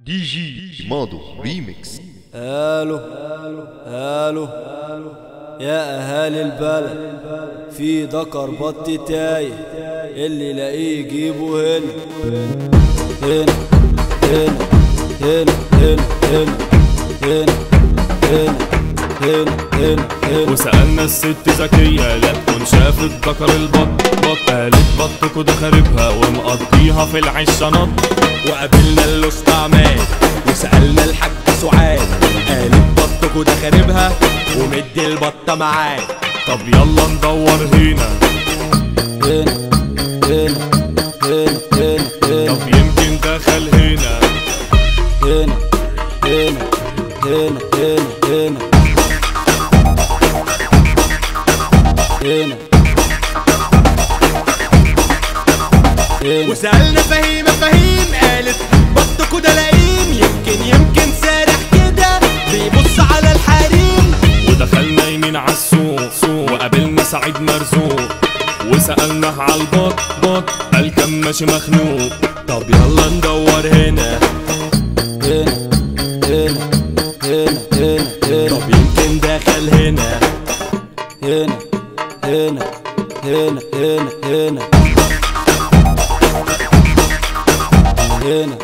دي جي ماضو ريميكس الو الو يا اهالي البلد في ذكر بط تايه اللي يلاقيه يجيبه هنا هنا هنا هنا هنا هنا هنا هنا هنا هنا هنا وسألنا الست ذكية لا كن شافت ذكر البط بط قالت بط كده خاربها ومقضيها في العشة نط وقابلنا الاستعمال وسألنا الحاج سعاد قالت بطكوا ده خاربها ومدي البطة معاه طب يلا ندور هنا هنا هنا هنا هنا هنا طب يمكن دخل هنا هنا هنا هنا هنا هنا هنا هنا وسألنا فهيمة فهيم قالت بطكوا ده لئيم يمكن يمكن سارح كده بيبص على الحريم ودخلنا يمين على السوق سوق وقابلنا سعيد مرزوق وسألناه على البط بط قال كان ماشي مخنوق طب يلا ندور هنا هنا هنا هنا هنا هنا طب يمكن دخل هنا هنا هنا هنا هنا هنا هنا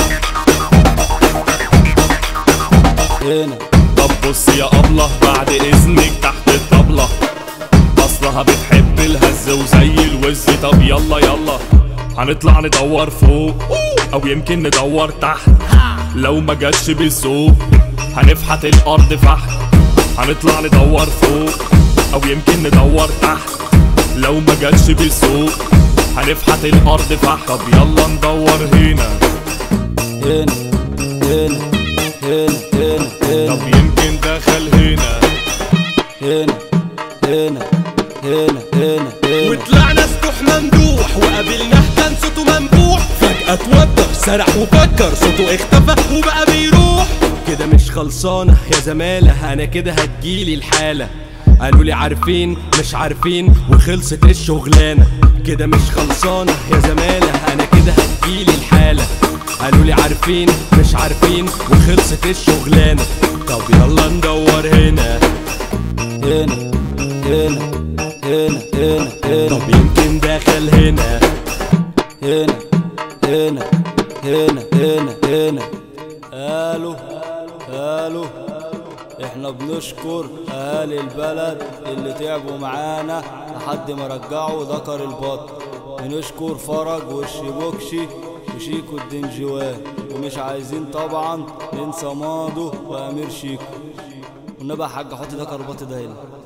هنا طب بص يا أبلة بعد إذنك تحت الطبلة أصلها بتحب الهز وزي الوز طب يلا يلا هنطلع ندور فوق أو يمكن ندور تحت لو ما جاتش بالذوق هنفحت الأرض فحت هنطلع ندور فوق أو يمكن ندور تحت لو ما جاتش بالذوق هنفحت الأرض فحت طب يلا ندور هنا هنا هنا هنا هنا هنا طب يمكن دخل هنا هنا هنا هنا هنا هنا وطلعنا سطوح ممدوح وقابلناه كان صوته منبوح فجأة اتوتر سرح وفكر صوته اختفى وبقى بيروح كده مش خلصانة يا زمالة أنا كده هتجيلي الحالة قالوا لي عارفين مش عارفين وخلصت الشغلانة كده مش خلصانة يا زمالة أنا كده هتجيلي الحالة قالوا لي عارفين مش عارفين وخلصت الشغلانة طب يلا ندور هنا هنا هنا هنا هنا هنا طب يمكن دخل هنا هنا هنا هنا هنا هنا الو الو احنا بنشكر اهالي البلد اللي تعبوا معانا لحد ما رجعوا ذكر البط بنشكر فرج والشبوكشي وشيكو الدنجوان ومش عايزين طبعا ننسى ماضو وامير شيكو والنبي يا حاج حط ذكر البط ده هنا